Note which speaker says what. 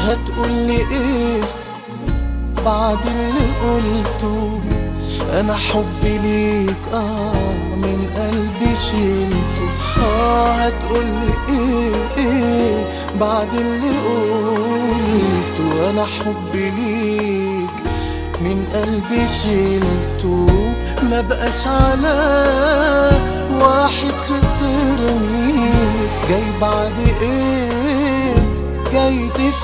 Speaker 1: هتقولي ايه بعد اللي قلته انا حبي ليك اه من قلبي شيلته اه هتقولي ايه ايه بعد اللي قلته انا حبي ليك من قلبي شيلته ما بقاش على واحد خسرني جاي بعد ايه جاي تفتكر